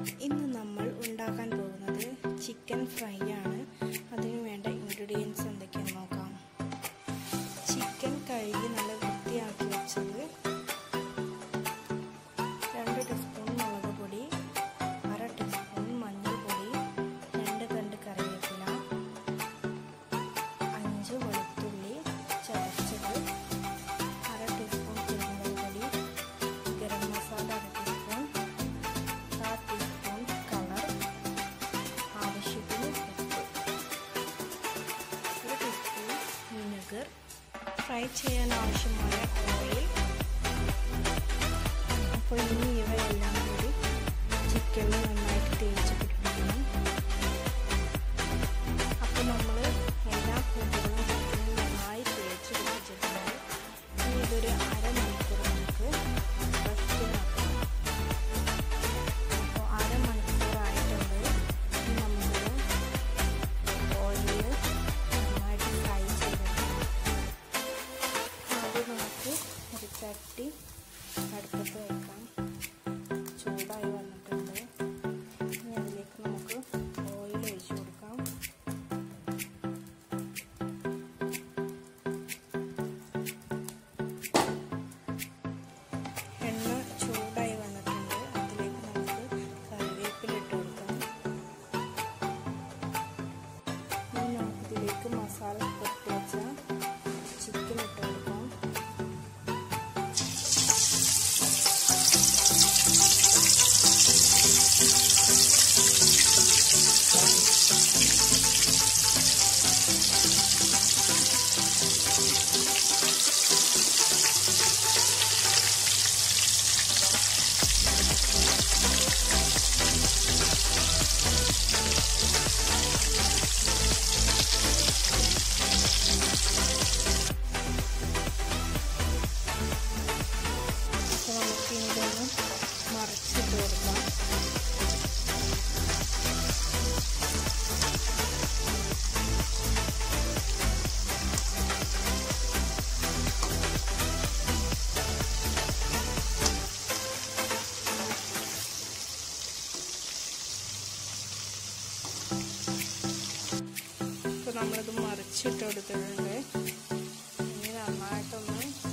ഇന്ന് നമ്മൾ ഉണ്ടാക്കാൻ പോകുന്നത് ചിക്കൻ ഫ്രൈ ആണ് അതിനു വേണ്ട ഇൻഗ്രീഡിയൻസ് എന്തൊക്കെയാണെന്ന് നോക്കാം ചിക്കൻ കഴുകി നല്ല വൃത്തിയാക്കി വെച്ചത് രണ്ട് ടീസ്പൂൺ മുളക് പൊടി അര ടീസ്പൂൺ മഞ്ഞൾപ്പൊടി രണ്ട് തണ്ട് കറിവേപ്പില അഞ്ച് വെളുത്തുള്ളി ചതച്ചത് അര ടീസ്പൂൺ കുരുമുളക് പൊടി ഗരം മസാല അര ടീസ്പൂൺ കാൽ ടീസ്പൂൺ കളർ ആവശ്യത്തിന് ഉപ്പ് ഒരു ടീസ്പൂൺ വിനെഗർ ഫ്രൈ ചെയ്യാൻ ആവശ്യമായ ഓയിൽ അപ്പോൾ ഇനി ഇവയെല്ലാം കൂടി ചിക്കനിൽ നന്നായിട്ട് തേച്ച് പിടിപ്പിക്കണം അപ്പോൾ നമ്മൾ എല്ലാ കൂട്ടുകളും ചിക്കനിൽ നന്നായി തേച്ച് പിടിപ്പിച്ചിട്ടുണ്ട് ഇനി ഇതൊരു അരമണിക്കൂർ നമുക്ക് റെസ്റ്റിനാക്കാം അപ്പോൾ അരമണിക്കൂറായിട്ടുണ്ട് ഇനി നമുക്ക് ഓയിലിൽ നന്നായിട്ട് ഫ്രൈ ചെയ്തെടുക്കാം ആദ്യം നമുക്ക് ഒരു ചട്ടി അടുപ്പത്ത് വെക്കാം ചൂടായി വന്നിട്ടുണ്ട് ഇനി അതിലേക്ക് നമുക്ക് ഓയിൽ ഒഴിച്ചു കൊടുക്കാം എണ്ണ ചൂടായി വന്നിട്ടുണ്ട് അതിലേക്ക് നമുക്ക് കറിവേപ്പില ഇട്ട് കൊടുക്കാം ഇനി നമുക്കിതിലേക്ക് മസാല പൊട്ടി വെച്ച ചിക്കൻ ഇട്ട് കൊടുക്കാം അപ്പോൾ നമുക്ക് ഇതൊന്ന് മറിച്ചിട്ട് കൊടുക്കാം ഇപ്പോൾ നമ്മളിത് മറിച്ചിട്ട് കൊടുത്തിട്ടുണ്ട് ഇനി നന്നായിട്ടൊന്ന്